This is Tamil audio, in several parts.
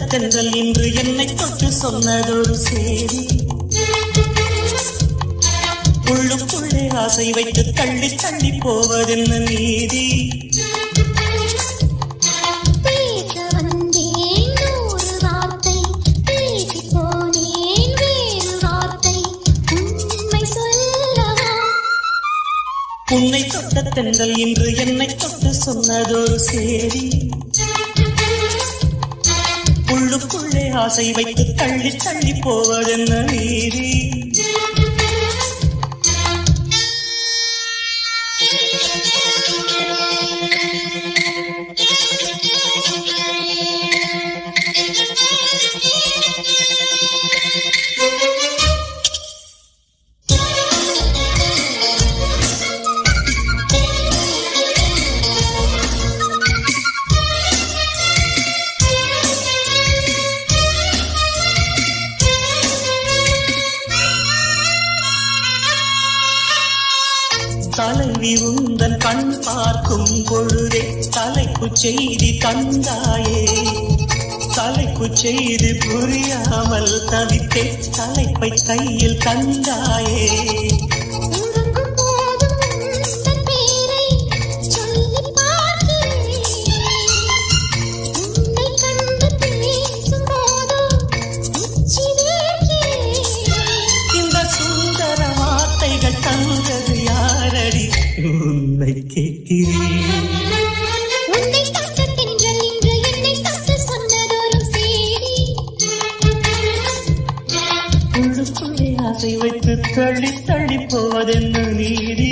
தென்றல் இன்று என்னை தொட்டு சொன்னதொரு சேரி உள்ளுக்குள்ளே ஆசை வைத்து தள்ளி தள்ளி போவதென்ன நீதி பேச வந்தேன் நூறு வார்த்தை பேசிப் போனேன் வேறு வார்த்தை உண்மை சொல்லவா உன்னை தொட்ட தென்றல் இன்று என்னை தொட்டு சொன்னதொரு சேரி உள்ளுக்குள்ளே ஆசை வைத்து தள்ளி தள்ளி போவதென்ன நீதி தலைவி உந்தன் கண் பார்க்கும் பொழுதே தலைப்பு செய்தி தந்தாயே தலைப்பு செய்தி புரியாமல் தவித்தே தலைப்பை கையில் தந்தாயே உறங்கும் போதும் உந்தன் பேரை சொல்லிப் பார்க்கிறேன் உன்னை கண்டு பேசும் போதும் உச்சி வேர்க்கிறேன் இந்த சுந்தர வார்த்தைகள் தந்தது யாரடி உன்னை கேட்கிறேன் உன்னை தொட்ட தென்றல் இன்று என்னை தொட்டு சொன்னதொரு சேரி உள்ளுக்குள்ளே ஆசை வைத்து தள்ளி தள்ளி போவதென்ன நீதி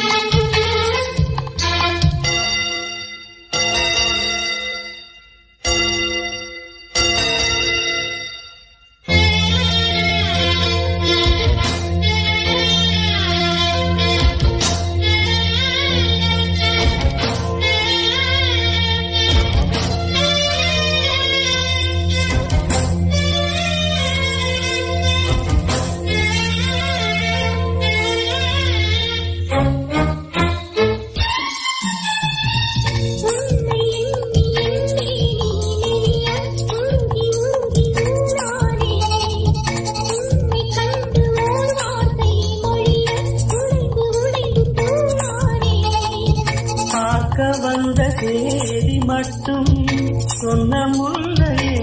உன்னை எண்ணி எண்ணி நீ உருகி உருகி ஊரானே உன்னை கண்டு ஓர் வார்த்தை மொழிய உடைந்து உடைந்து போனானே பார்க்க வந்த சேதி மட்டும் சொன்ன முல்லையே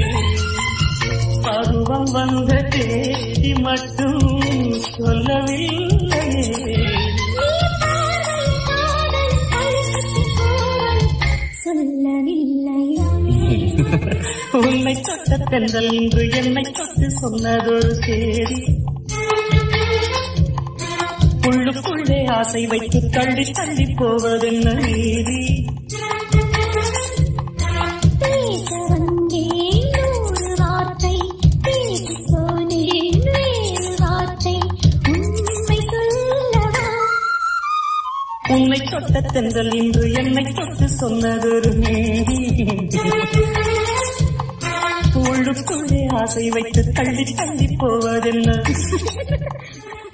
பருவம் வந்த தேதி மட்டும் சொல்லவில்லையே உன்னை தொட்ட தென்றல் இன்று என்னை தொட்டு சொன்னதொரு சேரி உள்ளுக்குள்ளே ஆசை வைத்து தள்ளி தள்ளி போவதென்ன நீதி பேச வந்தேன் நூறு வார்த்தை பேசிப் போனேன் வேறு வார்த்தை உண்மை சொல்லவா உன்னை தொட்ட தென்றல் இன்று என்னை தொட்டு சொன்னதொரு நீதி உள்ளுக்குள்ளே ஆசை வைத்து தள்ளி தள்ளி போவதென்ன